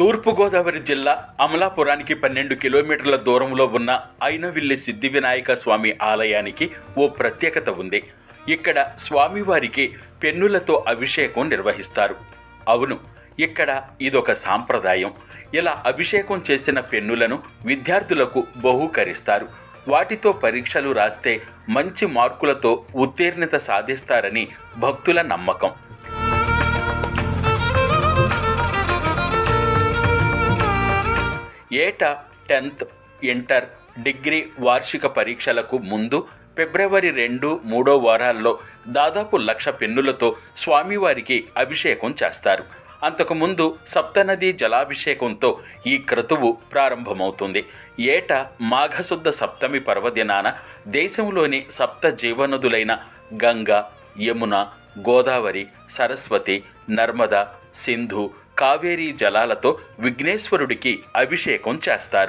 తూర్పుగోదావరి జిల్లా అమలాపురానికి పన్నెండు కిలోమీటర్ల దూరంలో ఉన్న అయినవిల్లి సిద్ధి వినాయక స్వామి ఆలయానికి ఓ ప్రత్యేకత ఉంది ఇక్కడ స్వామివారికి పెన్నులతో అభిషేకం నిర్వహిస్తారు అవును ఇక్కడ ఇదొక సాంప్రదాయం ఇలా అభిషేకం చేసిన పెన్నులను విద్యార్థులకు బహూకరిస్తారు వాటితో పరీక్షలు రాస్తే మంచి మార్కులతో ఉత్తీర్ణత సాధిస్తారని భక్తుల నమ్మకం ఏటా టెన్త్ ఇంటర్ డిగ్రీ వార్షిక పరీక్షలకు ముందు ఫిబ్రవరి రెండు మూడో వారాల్లో దాదాపు లక్ష పెన్నులతో స్వామివారికి అభిషేకం చేస్తారు అంతకుముందు సప్తనది జలాభిషేకంతో ఈ క్రతువు ప్రారంభమవుతుంది ఏటా మాఘశుద్ధ సప్తమి పర్వదినాన దేశంలోని సప్త జీవనదులైన గంగ యమున గోదావరి సరస్వతి నర్మద సింధు కావేరీ జలాలతో విఘ్నేశ్వరుడికి అభిషేకం చేస్తారు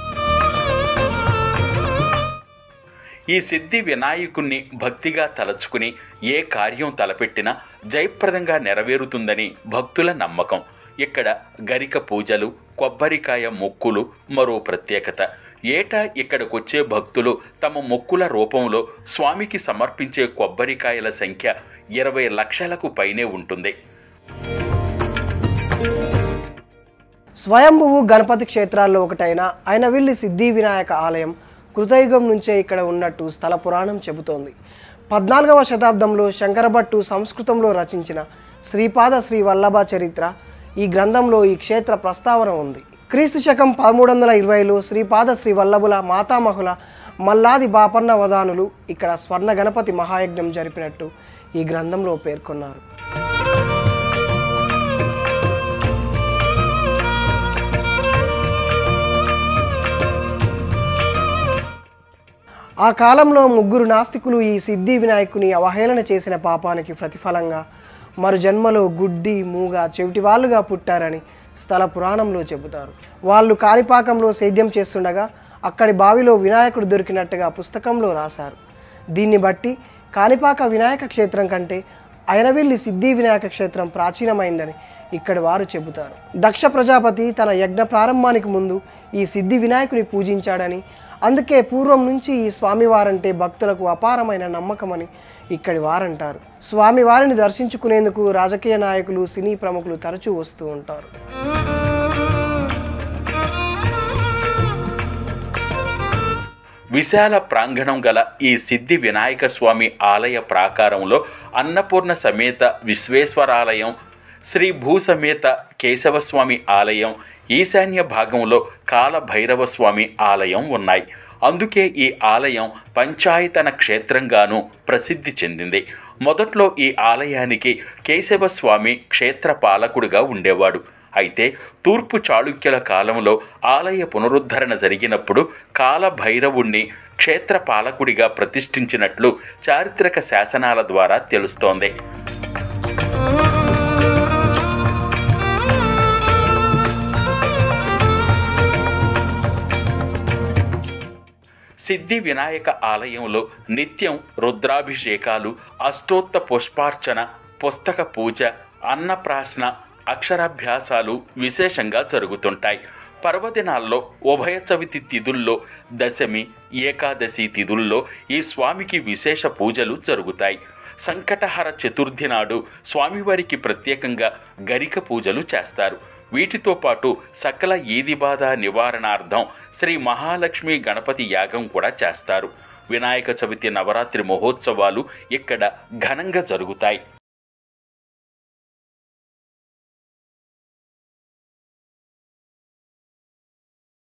ఈ సిద్ధి వినాయకుణ్ణి భక్తిగా తలచుకుని ఏ కార్యం తలపెట్టినా జయప్రదంగా నెరవేరుతుందని భక్తుల నమ్మకం ఇక్కడ గరిక పూజలు కొబ్బరికాయ మొక్కులు మరో ప్రత్యేకత ఏటా ఇక్కడికొచ్చే భక్తులు తమ మొక్కుల రూపంలో స్వామికి సమర్పించే కొబ్బరికాయల సంఖ్య ఇరవై లక్షలకు పైనే ఉంటుంది స్వయంభువు గణపతి క్షేత్రాల్లో ఒకటైన అయినవిల్లి సిద్ధి వినాయక ఆలయం కృతయుగం నుంచే ఇక్కడ ఉన్నట్టు స్థల పురాణం చెబుతోంది పద్నాలుగవ శతాబ్దంలో శంకరభట్టు సంస్కృతంలో రచించిన శ్రీపాద శ్రీ వల్లభ చరిత్ర ఈ గ్రంథంలో ఈ క్షేత్ర ప్రస్తావన ఉంది క్రీస్తు శకం పదమూడు వందల ఇరవైలో శ్రీపాద శ్రీ వల్లభుల మాతామహుల మల్లాది బాపన్న వదానులు ఇక్కడ స్వర్ణ గణపతి మహాయజ్ఞం జరిపినట్టు ఈ గ్రంథంలో పేర్కొన్నారు ఆ కాలంలో ముగ్గురు నాస్తికులు ఈ సిద్ధి వినాయకుని అవహేళన చేసిన పాపానికి ప్రతిఫలంగా మరు జన్మలో గుడ్డి మూగ చెవిటి వాళ్ళుగా పుట్టారని స్థల పురాణంలో చెబుతారు వాళ్ళు కాణిపాకంలో సేద్యం చేస్తుండగా అక్కడి బావిలో వినాయకుడు దొరికినట్టుగా పుస్తకంలో రాశారు దీన్ని బట్టి కాణిపాక వినాయక క్షేత్రం కంటే అయినవిల్లి సిద్ధి వినాయక క్షేత్రం ప్రాచీనమైందని ఇక్కడి వారు చెబుతారు దక్ష ప్రజాపతి తన యజ్ఞ ప్రారంభానికి ముందు ఈ సిద్ధి వినాయకుని పూజించాడని అందుకే పూర్వం నుంచి ఈ స్వామివారంటే భక్తులకు అపారమైన నమ్మకమని ఇక్కడి వారంటారు స్వామివారిని దర్శించుకునేందుకు రాజకీయ నాయకులు సినీ ప్రముఖులు తరచూ వస్తూ ఉంటారు విశాల ప్రాంగణం గల ఈ సిద్ధి వినాయక స్వామి ఆలయ ప్రాకారంలో అన్నపూర్ణ సమేత విశ్వేశ్వరాలయం శ్రీ భూసమేత కేశవస్వామి ఆలయం ఈశాన్య భాగంలో కాలభైరవ స్వామి ఆలయం ఉన్నాయి అందుకే ఈ ఆలయం పంచాయతన క్షేత్రంగాను ప్రసిద్ధి చెందింది మొదట్లో ఈ ఆలయానికి కేశవస్వామి క్షేత్ర పాలకుడిగా ఉండేవాడు అయితే తూర్పు చాళుక్యుల కాలంలో ఆలయ పునరుద్ధరణ జరిగినప్పుడు కాలభైరవుణ్ణి క్షేత్ర పాలకుడిగా ప్రతిష్ఠించినట్లు చారిత్రక శాసనాల ద్వారా తెలుస్తోంది సిద్ధి వినాయక ఆలయంలో నిత్యం రుద్రాభిషేకాలు అష్టోత్త పుష్పార్చన పుస్తక పూజ అన్నప్రాసన అక్షరాభ్యాసాలు విశేషంగా జరుగుతుంటాయి పర్వదినాల్లో ఉభయ చవితి తిథుల్లో దశమి ఏకాదశి తిథుల్లో ఈ స్వామికి విశేష పూజలు జరుగుతాయి సంకటహర చతుర్థి నాడు స్వామివారికి ప్రత్యేకంగా గరిక పూజలు చేస్తారు వీటితో పాటు సకల ఈది బాధ నివారణార్థం శ్రీ మహాలక్ష్మి గణపతి యాగం కూడా చేస్తారు వినాయక చవితి నవరాత్రి మహోత్సవాలు ఇక్కడ ఘనంగా జరుగుతాయి